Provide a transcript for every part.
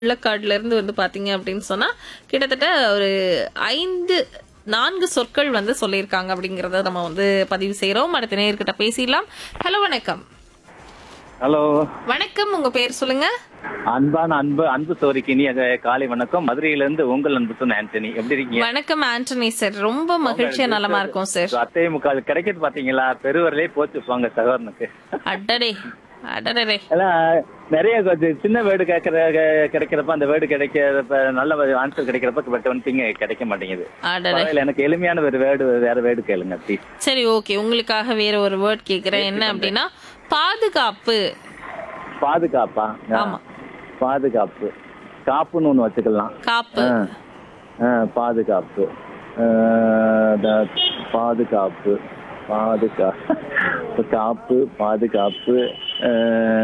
உள்ளக்காடுல இருந்து வந்து பாத்தீங்க அப்படின்னு சொன்னா கிட்டத்தட்ட ஒரு ஐந்து நான்கு சொற்கள் வந்து சொல்லியிருக்காங்க அப்படிங்கறத நம்ம வந்து பதிவு செய்யறோம் அடுத்த நேர்கிட்ட பேசிடலாம் ஹலோ வணக்கம் ஹலோ வணக்கம் உங்க பேர் சொல்லுங்க அன்பான அன்பு அன்பு சோரிக்கு இனிய காலை வணக்கம் மதுரையில இருந்து உங்கள் அன்பு சொன்ன ஆண்டனி எப்படி இருக்கீங்க வணக்கம் ஆண்டனி சார் ரொம்ப மகிழ்ச்சியா நலமா இருக்கும் சார் அத்தை முக்கால் கிடைக்கிறது பாத்தீங்களா பெருவரலே போச்சு போங்க சகோதரனுக்கு அடடே அடடே எல்லாம் நிறைய கொஞ்சம் சின்ன வேர்டு கேட்கற கிடைக்கிறப்ப அந்த வேர்டு கிடைக்கிறப்ப நல்ல ஆன்சர் கிடைக்கிறப்ப பட் ஒன் திங் கிடைக்க மாட்டேங்குது அடடே பரவாயில்ல, எனக்கு எளிமையான ஒரு வேர்டு வேற வேர்டு கேளுங்க ப்ளீஸ் சரி ஓகே உங்களுக்காக வேற ஒரு வேர்ட் கேக்குறேன் என்ன அப்படின்னா பாதுகாப்பு பாதுகாப்பா ஆ, ஆமா. பாதுகாப்பு காப்புன்னு ஒண்ணு வச்சுக்கலாம் காப்பு ஆ, ஆ, பாதுகாப்பு ஆ, த- பாதுகாப்பு பாதுகா காப்பு பாதுகாப்பு ஆ,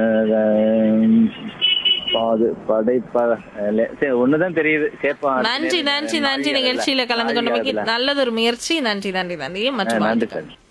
பாது படைப்ப இல்ல, சரி ஒண்ணுதான் தெரியுது கேட்பா நன்றி நன்றி நன்றி நிகழ்ச்சியில கலந்து கொண்டமைக்கு நல்லதொரு முயற்சி நன்றி நன்றி நன்றி மற்றும் நன்றி வாழ்த்துக்கள். சார்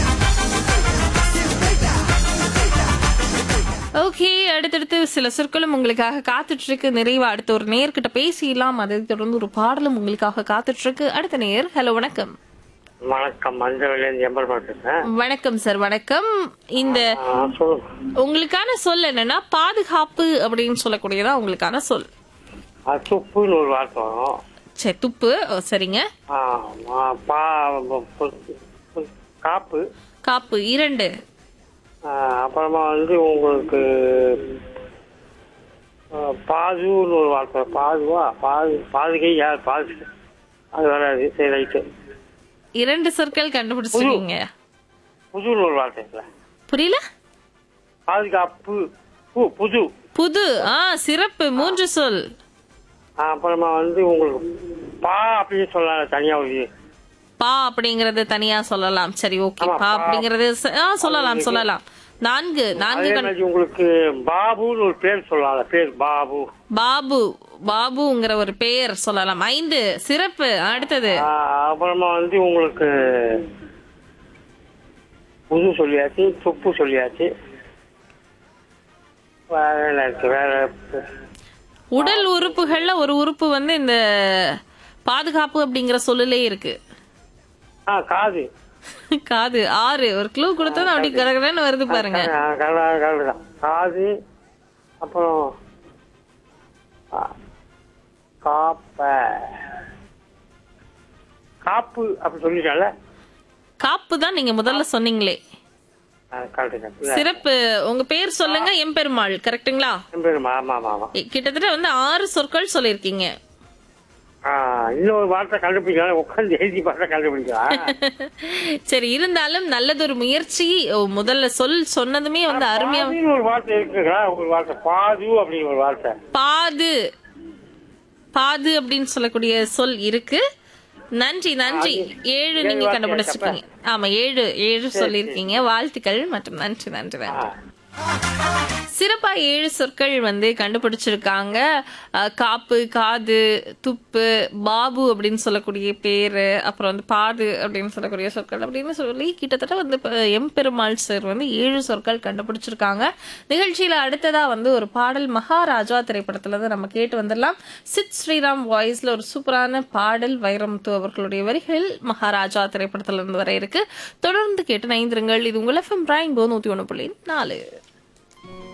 ஓகே அடுத்தடுத்து சில சொற்களும் உங்களுக்காக காத்துட்டு இருக்கு நிறைவா அடுத்த ஒரு நேர்கிட்ட பேசிடலாம் அதை தொடர்ந்து ஒரு பாடலும் உங்களுக்காக காத்துட்டு இருக்கு அடுத்த நேர் ஹலோ வணக்கம் வணக்கம் மஞ்சள் எம்பல் பேசுறேன் வணக்கம் சார் வணக்கம் இந்த ஆ, சொல்லுங்க உங்களுக்கான சொல் என்னன்னா பாதுகாப்பு அப்படின்னு சொல்லக்கூடியதா உங்களுக்கான சொல் அது துப்புன்னு ஒரு வார்த்தை வரும் சரி துப்பு ஓ, சரிங்க ஆ, ஆ, பா பு- பு- காப்பு காப்பு இரண்டு ஆ, அப்புறமா வந்து உங்களுக்கு ஆ, பாதுன்னு ஒரு வார்த்தை வரும். பாதுவா பாது பாதுகை யார் பாது அது வராது சரி ரைட்டு இரண்டு சொற்கள் கண்டுபிடிச்சிருக்கீங்க புதுன்னு ஒரு வார்த்தை இருக்குல்ல புரியல பாதுகாப்பு பு புது புது ஆ சிறப்பு மூன்று சொல் ஆ, அப்புறமா வந்து உங்களுக்கு பா அப்படின்னு சொல்லலாம் தனியா ஒரு பா அப்படிங்கறது தனியா சொல்லலாம் சரி ஓகே ஆமா, பா பா. அப்படிங்கறது ச- ஆ சொல்லலாம் சொல்லலாம் நான்கு நான்கு அதே கண்- மாதிரி உங்களுக்கு பாபுன்னு ஒரு பேர் சொல்லலாம் பேர் பாபு பாபு பாபுங்கிற ஒரு பெயர் சொல்லலாம் ஐந்து சிறப்பு அடுத்தது ஆ, அப்புறமா வந்து உங்களுக்கு புது சொல்லியாச்சு துப்பு சொல்லியாச்சு வேற என்ன இருக்கு வேற உடல் உறுப்புகள்ல ஒரு உறுப்பு வந்து இந்த பாதுகாப்பு அப்படிங்கிற சொல்லுலே இருக்கு ஆ காது காது ஆறு ஒரு க்ளூ கொடுத்தா அப்படி கடகடன்னு வருது பாருங்க ஆ, கரெக்டா கரெக்டு தான் காது அப்புறம் ஆ, காப்ப காப்பு அப்படி சொல்லிட்டால காப்பு தான் நீங்க முதல்ல சொன்னீங்களே கரெக்டு கரெக்டு சிறப்பு உங்க பேர் சொல்லுங்க எம்பெருமாள் கரெக்ட்டுங்களா பேருமா ஆமா ஆமா ஆமா இ- கிட்டத்தட்ட வந்து ஆறு சொற்கள் சொல்லிருக்கீங்க ஆ, இன்னொரு வார்த்தை கண்டுபிடிக்கலாம் உட்காந்து எழுதி பார்த்தா கண்டுபிடிக்கலாம் சரி இருந்தாலும் நல்லதொரு முயற்சி ஓ, முதல்ல சொல் சொன்னதுமே வந்து அருமையா பாதுன்னு ஒரு வார்த்தை இருக்குங்களா ஒரு வார்த்தை பாது அப்படிங்கிற ஒரு வார்த்தை பாது பாது அப்படின்னு சொல்லக்கூடிய சொல் இருக்கு நன்றி நன்றி ஏழு நீங்க வார்த்தையா கண்டுபிடிச்சிருக்கீங்க ஆமா ஏழு ஏழு சொல்லியிருக்கீங்க வாழ்த்துக்கள் மற்றும் நன்றி நன்றி நன்றி சிறப்பா ஏழு சொற்கள் வந்து கண்டுபிடிச்சிருக்காங்க அஹ், காப்பு காது துப்பு பாபு அப்படின்னு சொல்லக்கூடிய பேரு அப்புறம் வந்து பாது அப்படின்னு சொல்லக்கூடிய சொற்கள் அப்படின்னு சொல்லி கிட்டத்தட்ட வந்து இப்ப எம்பெருமாள் சார் வந்து ஏழு சொற்கள் கண்டுபிடிச்சிருக்காங்க நிகழ்ச்சியில அடுத்ததா வந்து ஒரு பாடல் மகாராஜா திரைப்படத்துல இருந்து நம்ம கேட்டு வந்துடலாம் சித் ஸ்ரீராம் வாய்ஸ்ல ஒரு சூப்பரான பாடல் வைரமுத்து அவர்களுடைய வரிகளில் மகாராஜா திரைப்படத்துல இருந்து வர இருக்கு தொடர்ந்து கேட்டு நைந்திருங்கள் இது உங்கள் எஃப்எம் பிராயின் போ நூத்தி ஒண்ணு புள்ளி நாலு